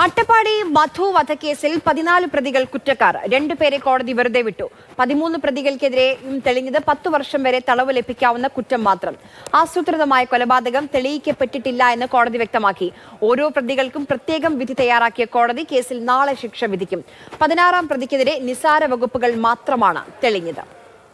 അട്ടപ്പാടി മധു വധക്കേസിൽ പതിനാല് പ്രതികൾ കുറ്റക്കാർ രണ്ടുപേരെ കോടതി വെറുതെ വിട്ടു പതിമൂന്ന് പ്രതികൾക്കെതിരെയും തെളിഞ്ഞത് പത്തു വർഷം വരെ തളവ് ലഭിക്കാവുന്ന കുറ്റം മാത്രം ആസൂത്രിതമായ കൊലപാതകം തെളിയിക്കപ്പെട്ടിട്ടില്ല എന്ന് കോടതി വ്യക്തമാക്കി ഓരോ പ്രതികൾക്കും പ്രത്യേകം വിധി തയ്യാറാക്കിയ കോടതി കേസിൽ നാളെ ശിക്ഷ വിധിക്കും പതിനാറാം പ്രതിക്കെതിരെ നിസാര വകുപ്പുകൾ മാത്രമാണ് തെളിഞ്ഞത്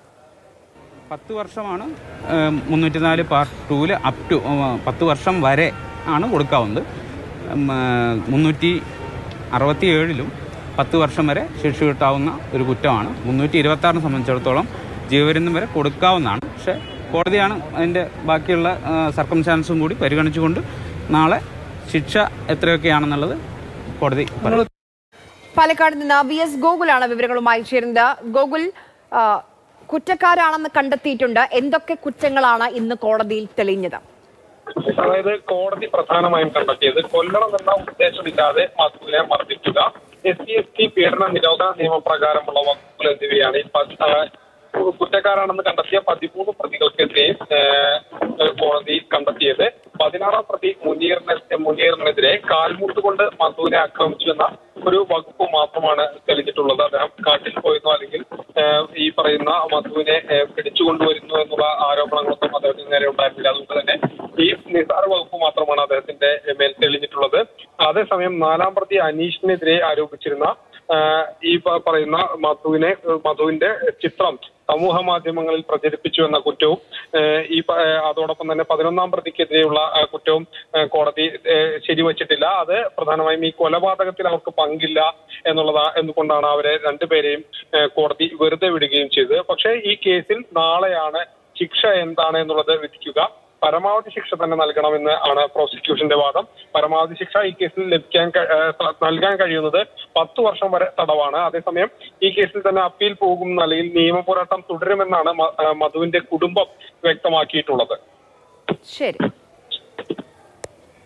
പത്ത് വർഷമാണ് മുന്നൂറ്റി നാല് പാർട്ട് ടൂവിൽ അപ് ടു പത്ത് വർഷം വരെ ആണ് കൊടുക്കാവുന്നത് ഉം, ആ, മുന്നൂറ്റി അറുപത്തി ഏഴിലും പത്ത് വർഷം വരെ ശിക്ഷ കിട്ടാവുന്ന ഒരു കുറ്റമാണ് മുന്നൂറ്റി ഇരുപത്തി ആറിനെ സംബന്ധിച്ചിടത്തോളം ജീവപര്യന്തം വരെ കൊടുക്കാവുന്നതാണ് പക്ഷേ കോടതിയാണ് അതിൻ്റെ ബാക്കിയുള്ള സർക്കംസ്റ്റാൻസും കൂടി പരിഗണിച്ചുകൊണ്ട് നാളെ ശിക്ഷ എത്രയൊക്കെയാണെന്നുള്ളത് കോടതി പറയും പാലക്കാട് നിന്ന് വി എസ് ഗോകുലാണ് വിവരങ്ങളുമായി ചേരുന്നത് ഗോകുൽ ആ, കുറ്റക്കാരാണെന്ന് കണ്ടെത്തിയിട്ടുണ്ട് എന്തൊക്കെ കുറ്റങ്ങളാണ് ഇന്ന് കോടതിയിൽ തെളിഞ്ഞത് അതായത് കോടതി പ്രധാനമായും കണ്ടെത്തിയത് കൊല്ലണമെന്ന ഉദ്ദേശമില്ലാതെ മധുവിനെ മർദ്ദിക്കുക എസ് സി എസ് ടി പീഡന നിരോധന നിയമപ്രകാരമുള്ള വകുപ്പുകൾ എന്നിവയാണ് ഈ പ- ആ, കുറ്റക്കാരാണെന്ന് കണ്ടെത്തിയ പതിമൂന്ന് പ്രതികൾക്കെതിരെ ഏഹ്, കോടതി കണ്ടെത്തിയത് പതിനാറാം പ്രതി മുനീറിനെ മുനീറിനെതിരെ കാൽമുട്ട് കൊണ്ട് മധുവിനെ ആക്രമിച്ചു എന്ന ഒരു വകുപ്പ് മാത്രമാണ് തെളിഞ്ഞിട്ടുള്ളത് അദ്ദേഹം കാട്ടിൽ പോയിരുന്നു അല്ലെങ്കിൽ ഏഹ്, ഈ പറയുന്ന മധുവിനെ ഏഹ്, പിടിച്ചുകൊണ്ടുവരുന്നു എന്നുള്ള ആരോപണങ്ങളൊന്നും അദ്ദേഹത്തിന് നേരെ ഉണ്ടായിരുന്നില്ല അതുകൊണ്ട് തന്നെ ഈ നിസാര വകുപ്പ് മാത്രമാണ് അദ്ദേഹത്തിന്റെ മേൽ തെളിഞ്ഞിട്ടുള്ളത് അതേസമയം നാലാം പ്രതി അനീഷിനെതിരെ ആരോപിച്ചിരുന്ന ആഹ്, ഈ പ- പറയുന്ന മധുവിനെ മധുവിന്റെ ചിത്രം സമൂഹ മാധ്യമങ്ങളിൽ പ്രചരിപ്പിച്ചു എന്ന കുറ്റവും ആഹ്, ഈ പ- ആഹ്, അതോടൊപ്പം തന്നെ പതിനൊന്നാം പ്രതിക്കെതിരെയുള്ള ആഹ്, കുറ്റവും ആഹ്, കോടതി ആഹ്, ശരിവച്ചിട്ടില്ല അത് പ്രധാനമായും ഈ കൊലപാതകത്തിൽ അവർക്ക് പങ്കില്ല എന്നുള്ളതാ എന്നുകൊണ്ടാണ് അവരെ രണ്ടുപേരെയും ആഹ്, കോടതി വെറുതെ വിടുകയും ചെയ്തത് പക്ഷേ ഈ കേസിൽ നാളെയാണ് ശിക്ഷ എന്താണ് എന്നുള്ളത് വിധിക്കുക പരമാവധി ശിക്ഷ തന്നെ നൽകണമെന്ന് ആണ് പ്രോസിക്യൂഷന്റെ വാദം പരമാവധി ശിക്ഷ ഈ കേസിൽ ലഭിക്കാൻ ക- ഏഹ് നൽകാൻ കഴിയുന്നത് പത്ത് വർഷം വരെ തടവാണ് അതേസമയം ഈ കേസിൽ തന്നെ അപ്പീൽ പോകും അല്ലെങ്കിൽ നിയമ പോരാട്ടം തുടരുമെന്നാണ് മ- ഏഹ് മധുവിന്റെ കുടുംബം വ്യക്തമാക്കിയിട്ടുള്ളത് ശരി